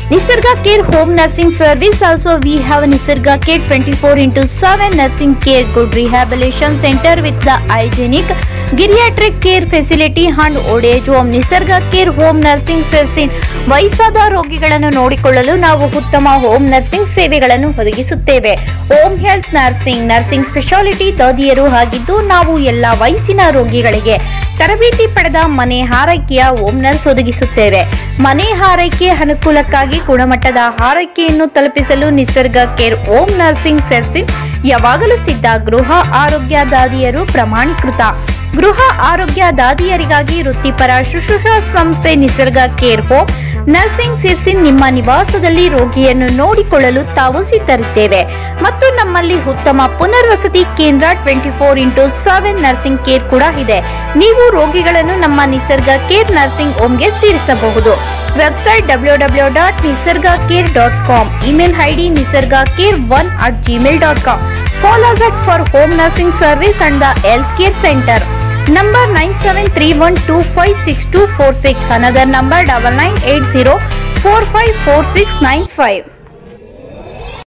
Nisarga Care Home Nursing Service also we have Nisarga Care 24 into 7 Nursing Care Good Rehabilitation Center with the hygienic geriatric care facility and old age home Nisarga Care Home Nursing Service ವಯಸ್ಸಾದ ರೋಗಿಗಳನ್ನು ನೋಡಿಕೊಳ್ಳಲು ನಾವು ಉತ್ತಮ home nursing ಸೇವೆಗಳನ್ನು ಒದಗಿಸುತ್ತೇವೆ home health nursing nursing speciality ದಾದಿಯರು ಆಗಿದ್ದು ನಾವು ಎಲ್ಲಾ ವಯಸ್ಸಿನ ರೋಗಿಗಳಿಗೆ ತರಬೇತಿ ಪಡೆದ ಮನೆ ಆರೈಕೆಯ ಹೋಮ್ ನರ್ಸ್ ಒದಗಿಸುತ್ತೇವೆ ಮನೆ ಆರೈಕೆ ಅನುಕೂಲಕ್ಕಾಗಿ ಗುಣಮಟ್ಟದ ಆರೈಕೆಯನ್ನು ತಲುಪಿಸಲು ನಿಸರ್ಗ ಕೇರ್ ಹೋಮ್ ನರ್ಸಿಂಗ್ ಸರ್ವಿಸ್ ಯಾವಾಗಲೂ ಸಿದ್ಧ ಗೃಹ ಆರೋಗ್ಯ ದಾದಿಯರು ಪ್ರಮಾಣೀಕೃತ ಗೃಹ ಆರೋಗ್ಯ ದಾದಿಯರಿಗಾಗಿ ವೃತ್ತಿಪರ ಶುಶ್ರೂಷಾ ಸಂಸ್ಥೆ ನಿಸರ್ಗ ಕೇರ್ ಹೋಮ್ ನರ್ಸಿಂಗ್ ಸಿರ್ಸಿನ್ ನಿಮ್ಮ ನಿವಾಸದಲ್ಲಿ ರೋಗಿಯನ್ನು ನೋಡಿಕೊಳ್ಳಲು ತಾವು ಸಿದ್ಧರಿದ್ದೇವೆ ಮತ್ತು ನಮ್ಮಲ್ಲಿ ಉತ್ತಮ ಪುನರ್ವಸತಿ ಕೇಂದ್ರ twenty four into seven nursing care ಕೂಡ ಇದೆ ನೀವು ರೋಗಿಗಳನ್ನು ನಮ್ಮ ನಿಸರ್ಗ ಕೇರ್ ನರ್ಸಿಂಗ್ ಹೋಮ್ಗೆ ಸೇರಿಸಬಹುದು website W W dot Nisarga care dot com email ID Nisarga care one at Gmail dot com call us at for home nursing service and the health care centre number 9731256246 another number 9980454695